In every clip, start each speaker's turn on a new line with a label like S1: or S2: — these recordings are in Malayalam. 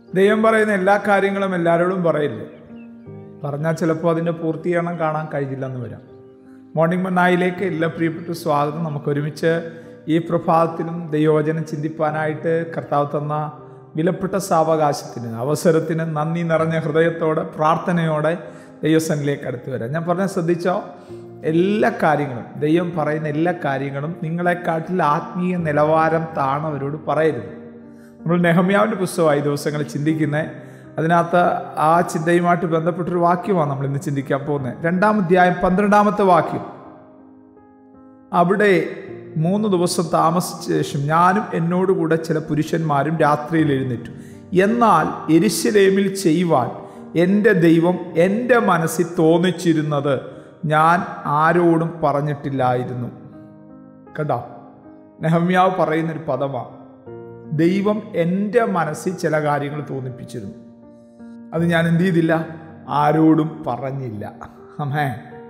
S1: ദൈവം പറയുന്ന എല്ലാ കാര്യങ്ങളും എല്ലാവരോടും പറയില്ല പറഞ്ഞാൽ ചിലപ്പോൾ അതിൻ്റെ പൂർത്തീകരണം കാണാൻ കഴിയില്ലെന്ന് വരാം മോർണിംഗ് മണ്ണായിലേക്ക് എല്ലാ പ്രിയപ്പെട്ട സ്വാഗതം നമുക്ക് ഒരുമിച്ച് ഈ പ്രഭാതത്തിലും ദൈവവചനം ചിന്തിപ്പാനായിട്ട് കർത്താവ് തന്ന വിലപ്പെട്ട സാവകാശത്തിന് അവസരത്തിന് നന്ദി നിറഞ്ഞ ഹൃദയത്തോടെ പ്രാർത്ഥനയോടെ ദൈവസനിലേക്ക് അടുത്ത് വരാം ഞാൻ പറഞ്ഞ ശ്രദ്ധിച്ചോ എല്ലാ കാര്യങ്ങളും ദൈവം പറയുന്ന എല്ലാ കാര്യങ്ങളും നിങ്ങളെക്കാട്ടിൽ ആത്മീയ നിലവാരം താണവരോട് പറയരുത് നമ്മൾ നെഹമ്യാവിൻ്റെ പുസ്തകമായി ദിവസങ്ങൾ ചിന്തിക്കുന്നത് അതിനകത്ത് ആ ചിന്തയുമായിട്ട് ബന്ധപ്പെട്ടൊരു വാക്യമാണ് നമ്മൾ ഇന്ന് ചിന്തിക്കാൻ പോകുന്നത് രണ്ടാം അധ്യായം പന്ത്രണ്ടാമത്തെ വാക്യം അവിടെ മൂന്ന് ദിവസം താമസിച്ച ശേഷം ഞാനും എന്നോടുകൂടെ ചില പുരുഷന്മാരും രാത്രിയിൽ എഴുന്നേറ്റു എന്നാൽ എരിശിലേമിൽ ചെയ്യുവാൻ എൻ്റെ ദൈവം എൻ്റെ മനസ്സിൽ തോന്നിച്ചിരുന്നത് ഞാൻ ആരോടും പറഞ്ഞിട്ടില്ലായിരുന്നു കണ്ടോ നെഹമ്യാവ് പറയുന്നൊരു പദമാണ് ദൈവം എൻ്റെ മനസ്സിൽ ചില കാര്യങ്ങൾ തോന്നിപ്പിച്ചിരുന്നു അത് ഞാൻ എന്ത് ചെയ്തില്ല ആരോടും പറഞ്ഞില്ല അമ്മേ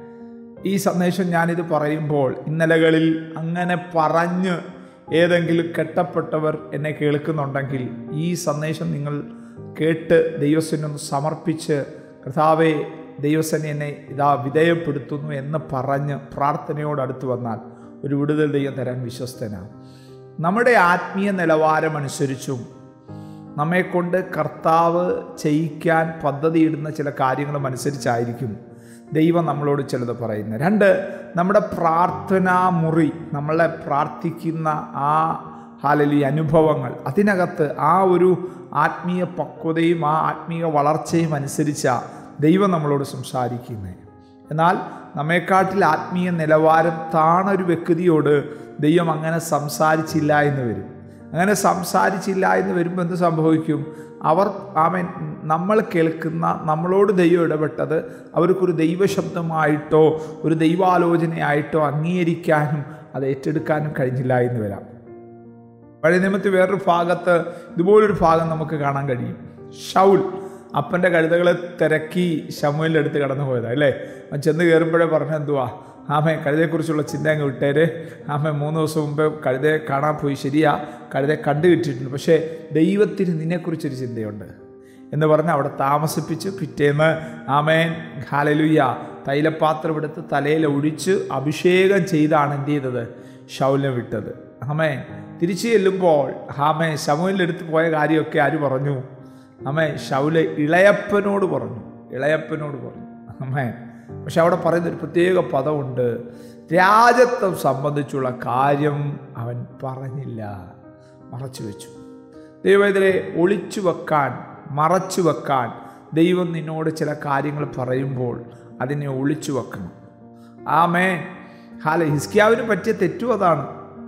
S1: ഈ സന്ദേശം ഞാനിത് പറയുമ്പോൾ ഇന്നലകളിൽ അങ്ങനെ പറഞ്ഞ് ഏതെങ്കിലും കെട്ടപ്പെട്ടവർ എന്നെ കേൾക്കുന്നുണ്ടെങ്കിൽ ഈ സന്ദേശം നിങ്ങൾ കേട്ട് ദൈവസ്വനൊന്ന് സമർപ്പിച്ച് കർത്താവെ ദൈവസനെ എന്നെ ഇതാ വിധേയപ്പെടുത്തുന്നു എന്ന് പറഞ്ഞ് പ്രാർത്ഥനയോട് അടുത്ത് വന്നാൽ ഒരു വിടുതൽ ദൈവം തരാൻ വിശ്വസ്തനാണ് നമ്മുടെ ആത്മീയ നിലവാരം അനുസരിച്ചും നമ്മെക്കൊണ്ട് കർത്താവ് ചെയ്യിക്കാൻ പദ്ധതിയിടുന്ന ചില കാര്യങ്ങളും അനുസരിച്ചായിരിക്കും ദൈവം നമ്മളോട് ചിലത് പറയുന്നത് രണ്ട് നമ്മുടെ പ്രാർത്ഥനാ മുറി നമ്മളെ പ്രാർത്ഥിക്കുന്ന ആ ഹാലലി അനുഭവങ്ങൾ അതിനകത്ത് ആ ഒരു ആത്മീയ പക്വതയും ആ ആത്മീയ വളർച്ചയും അനുസരിച്ച ദൈവം നമ്മളോട് സംസാരിക്കുന്നത് എന്നാൽ നമ്മെക്കാട്ടിൽ ആത്മീയ നിലവാരം താണൊരു വ്യക്തിയോട് ദൈവം അങ്ങനെ സംസാരിച്ചില്ല എന്ന് വരും അങ്ങനെ സംസാരിച്ചില്ല എന്ന് വരുമ്പോൾ എന്ത് സംഭവിക്കും അവർ അവൻ നമ്മൾ കേൾക്കുന്ന നമ്മളോട് ദൈവം ഇടപെട്ടത് അവർക്കൊരു ദൈവശബ്ദമായിട്ടോ ഒരു ദൈവാലോചനയായിട്ടോ അംഗീകരിക്കാനും അത് ഏറ്റെടുക്കാനും കഴിഞ്ഞില്ല എന്ന് വരാം പഴയ നിയമത്തിൽ വേറൊരു ഭാഗത്ത് ഇതുപോലൊരു ഭാഗം നമുക്ക് കാണാൻ കഴിയും ഷൗൽ അപ്പൻ്റെ കഴുതകളെ തിരക്കി ഷമുവിൻ്റെ അടുത്ത് കടന്നു പോയതാണ് അല്ലേ അവൻ ചെന്ന് കയറുമ്പോഴേ പറഞ്ഞ എന്തുവാ ആമേ കഴുതയെക്കുറിച്ചുള്ള ചിന്ത അങ്ങ് വിട്ടേര് ആമേ മൂന്ന് ദിവസം മുമ്പേ കഴുതയെ കാണാൻ പോയി ശരിയാ കഴുതയെ കണ്ടു കിട്ടിയിട്ടുണ്ട് പക്ഷേ ദൈവത്തിന് നിന്നെക്കുറിച്ചൊരു ചിന്തയുണ്ട് എന്ന് പറഞ്ഞ് അവിടെ താമസിപ്പിച്ച് പിറ്റേന്ന് ആമേൻ ഹാലലുയ്യ തൈലപാത്രം എടുത്ത് തലയിൽ ഒഴിച്ച് അഭിഷേകം ചെയ്താണ് എന്ത് ചെയ്തത് ഷൗലിനെ വിട്ടത് ആമേ തിരിച്ചു ചെല്ലുമ്പോൾ ആമേ ശമുവിൻ്റെ അടുത്ത് പോയ കാര്യമൊക്കെ ആര് പറഞ്ഞു അമ്മേ ഷൗല് ഇളയപ്പനോട് പറഞ്ഞു ഇളയപ്പനോട് പറഞ്ഞു അമ്മേ പക്ഷെ അവിടെ പറയുന്നൊരു പ്രത്യേക പദമുണ്ട് രാജത്വം സംബന്ധിച്ചുള്ള കാര്യം അവൻ പറഞ്ഞില്ല മറച്ചു വെച്ചു ദൈവത്തിലെ ഒളിച്ചു വെക്കാൻ മറച്ചു വെക്കാൻ ദൈവം നിന്നോട് ചില കാര്യങ്ങൾ പറയുമ്പോൾ അതിനെ ഒളിച്ചു വെക്കണം ആമേ ഹാല ഹിസ്കിയാവിന് പറ്റിയ തെറ്റും അതാണ്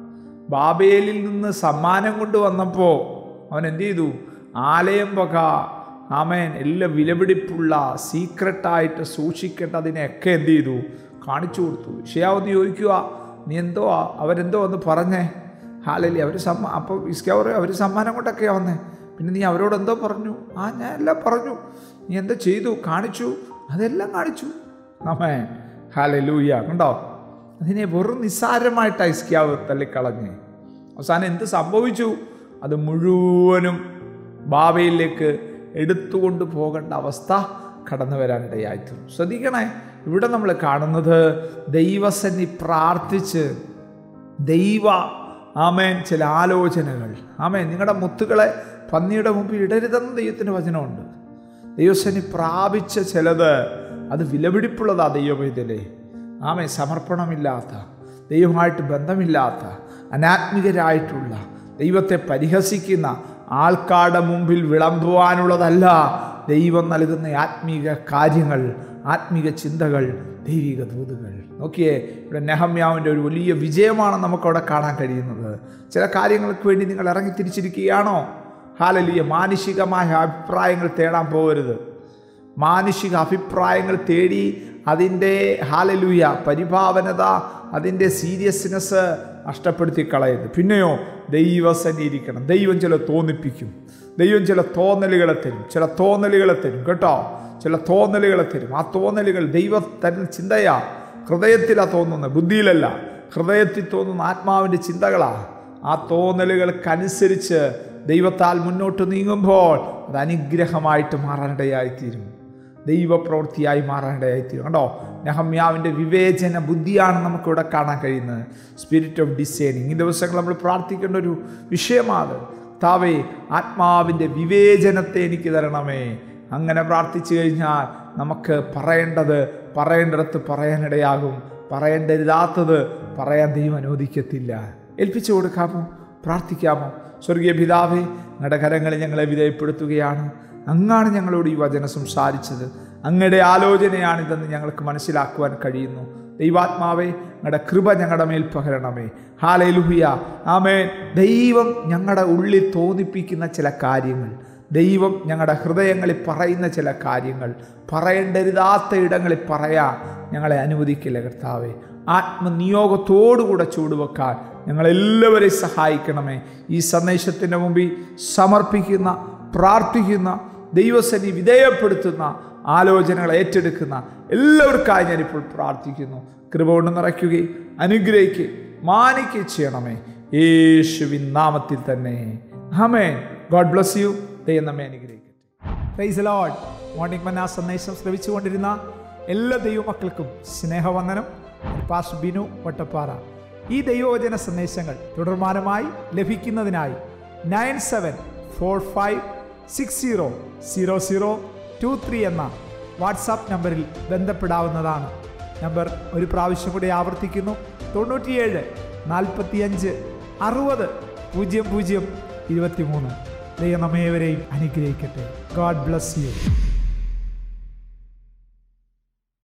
S1: ബാബേലിൽ നിന്ന് സമ്മാനം കൊണ്ട് വന്നപ്പോൾ അവൻ എന്ത് ചെയ്തു ആലയം വക ആമേൻ എല്ലാം വിലപിടിപ്പുള്ള സീക്രട്ടായിട്ട് സൂക്ഷിക്കേണ്ടതിനെയൊക്കെ എന്ത് ചെയ്തു കാണിച്ചു കൊടുത്തു ഷിയാവത് ചോദിക്കുക നീ എന്തോ അവരെന്തോ ഒന്ന് പറഞ്ഞേ ഹാലലി അവർ സമ്മ അപ്പോൾ ഇസ്കവർ അവർ സമ്മാനം കൊണ്ടൊക്കെയാണ് വന്നേ പിന്നെ നീ അവരോട് എന്തോ പറഞ്ഞു ആ ഞാൻ എല്ലാം പറഞ്ഞു നീ എന്തോ ചെയ്തു കാണിച്ചു അതെല്ലാം കാണിച്ചു ആമേ ഹാലലൂയ കണ്ടോ അതിനെ വെറും നിസ്സാരമായിട്ട് ഐസ്ക്യാവ് തള്ളിക്കളഞ്ഞ് അവസാനം എന്ത് സംഭവിച്ചു അത് മുഴുവനും ബാബയിലേക്ക് എടുത്തുകൊണ്ട് പോകേണ്ട അവസ്ഥ കടന്നു വരാനിടയായിത്തീർന്നു ശ്രദ്ധിക്കണേ ഇവിടെ നമ്മൾ കാണുന്നത് ദൈവസന്നി പ്രാർത്ഥിച്ച് ദൈവ ആമേൻ ചില ആലോചനകൾ ആമേൻ നിങ്ങളുടെ മുത്തുകളെ പന്നിയുടെ മുമ്പിൽ ഇടരുതെന്ന് ദൈവത്തിൻ്റെ വചനമുണ്ട് ദൈവസന്നി പ്രാപിച്ച ചിലത് അത് വിലപിടിപ്പുള്ളതാ ദൈവവൈദ്യലേ ആമേ സമർപ്പണമില്ലാത്ത ദൈവമായിട്ട് ബന്ധമില്ലാത്ത അനാത്മികരായിട്ടുള്ള ദൈവത്തെ പരിഹസിക്കുന്ന ആൾക്കാരുടെ മുമ്പിൽ വിളമ്പുവാനുള്ളതല്ല ദൈവം നൽകുന്ന ആത്മീക കാര്യങ്ങൾ ആത്മീക ചിന്തകൾ ദൈവിക ദൂതുകൾ നോക്കിയേ ഇവിടെ നെഹമ്യാവിൻ്റെ ഒരു വലിയ വിജയമാണ് നമുക്കവിടെ കാണാൻ കഴിയുന്നത് ചില കാര്യങ്ങൾക്ക് വേണ്ടി നിങ്ങൾ ഇറങ്ങി തിരിച്ചിരിക്കുകയാണോ ഹാലലിയ മാനുഷികമായ അഭിപ്രായങ്ങൾ തേടാൻ പോകരുത് മാനുഷിക അഭിപ്രായങ്ങൾ തേടി അതിൻ്റെ ഹാലലൂയ പരിഭാവനത അതിൻ്റെ സീരിയസ്നെസ് നഷ്ടപ്പെടുത്തി കളയരുത് പിന്നെയോ ദൈവസന്നി ഇരിക്കണം ദൈവം ചില തോന്നിപ്പിക്കും ദൈവം ചില തോന്നലുകളെ തരും ചില തോന്നലുകളെ തരും കേട്ടോ ചില തോന്നലുകളെ തരും ആ തോന്നലുകൾ ദൈവ തരുന്ന ചിന്തയാ ഹൃദയത്തിലാണ് തോന്നുന്നത് ബുദ്ധിയിലല്ല ഹൃദയത്തിൽ തോന്നുന്ന ആത്മാവിൻ്റെ ചിന്തകളാ ആ തോന്നലുകൾക്കനുസരിച്ച് ദൈവത്താൽ മുന്നോട്ട് നീങ്ങുമ്പോൾ അത് അനുഗ്രഹമായിട്ട് മാറാനിടയായിത്തീരും ദൈവപ്രവൃത്തിയായി മാറാനിടയായിത്തീരും കണ്ടോ നെഹമ്യാവിൻ്റെ വിവേചന ബുദ്ധിയാണ് നമുക്കിവിടെ കാണാൻ കഴിയുന്നത് സ്പിരിറ്റ് ഓഫ് ഡിസൈനിങ് ഈ ദിവസങ്ങൾ നമ്മൾ പ്രാർത്ഥിക്കേണ്ട ഒരു വിഷയമാണ് താവേ ആത്മാവിൻ്റെ വിവേചനത്തെ എനിക്ക് തരണമേ അങ്ങനെ പ്രാർത്ഥിച്ചു കഴിഞ്ഞാൽ നമുക്ക് പറയേണ്ടത് പറയേണ്ടിടത്ത് പറയാനിടയാകും പറയേണ്ടരുതാത്തത് പറയാൻ ദൈവം അനുവദിക്കത്തില്ല ഏൽപ്പിച്ചു കൊടുക്കാമോ പ്രാർത്ഥിക്കാമോ സ്വർഗീയ പിതാവേ ഞങ്ങളുടെ കരങ്ങളിൽ ഞങ്ങളെ വിധേയപ്പെടുത്തുകയാണ് അങ്ങാണ് ഞങ്ങളോട് ഈ വചനം സംസാരിച്ചത് അങ്ങയുടെ ആലോചനയാണിതെന്ന് ഞങ്ങൾക്ക് മനസ്സിലാക്കുവാൻ കഴിയുന്നു ദൈവാത്മാവേ ഞങ്ങളുടെ കൃപ ഞങ്ങളുടെ മേൽ പകരണമേ ഹാലലുഹിയ ആമേൻ ദൈവം ഞങ്ങളുടെ ഉള്ളിൽ തോന്നിപ്പിക്കുന്ന ചില കാര്യങ്ങൾ ദൈവം ഞങ്ങളുടെ ഹൃദയങ്ങളിൽ പറയുന്ന ചില കാര്യങ്ങൾ പറയേണ്ടരുതാത്ത ഇടങ്ങളിൽ പറയാൻ ഞങ്ങളെ അനുവദിക്കില്ല കർത്താവേ ആത്മനിയോഗത്തോടുകൂടെ ചൂടുവെക്കാൻ ഞങ്ങളെല്ലാവരെയും സഹായിക്കണമേ ഈ സന്ദേശത്തിൻ്റെ മുമ്പിൽ സമർപ്പിക്കുന്ന പ്രാർത്ഥിക്കുന്ന ദൈവസനി വിധേയപ്പെടുത്തുന്ന ആലോചനകൾ ഏറ്റെടുക്കുന്ന എല്ലാവർക്കായി ഞാനിപ്പോൾ പ്രാർത്ഥിക്കുന്നു കൃപ കൊണ്ട് നിറയ്ക്കുകയും അനുഗ്രഹിക്കുകയും മാനിക്കുകയും ചെയ്യണമേ യേശുവിൻ നാമത്തിൽ തന്നെ ഹമേൻ ഗോഡ് ബ്ലസ് യു ദൈവം നമ്മെ അനുഗ്രഹിക്കട്ടെ പ്രൈസ് ലോഡ് മോർണിംഗ് മന്ന സന്ദേശം ശ്രമിച്ചുകൊണ്ടിരുന്ന എല്ലാ ദൈവമക്കൾക്കും സ്നേഹവന്ദനം പാസ് ബിനു വട്ടപ്പാറ ഈ ദൈവവചന സന്ദേശങ്ങൾ തുടർമാനമായി ലഭിക്കുന്നതിനായി nine seven four five six zero zero zero two three എന്ന വാട്സാപ്പ് നമ്പറിൽ ബന്ധപ്പെടാവുന്നതാണ് നമ്പർ ഒരു പ്രാവശ്യം കൂടി ആവർത്തിക്കുന്നു തൊണ്ണൂറ്റിയേഴ് നാൽപ്പത്തിയഞ്ച് അറുപത് പൂജ്യം പൂജ്യം ഇരുപത്തി മൂന്ന് ദൈവം നമ്മേവരെയും അനുഗ്രഹിക്കട്ടെ ഗോഡ് ബ്ലസ് യു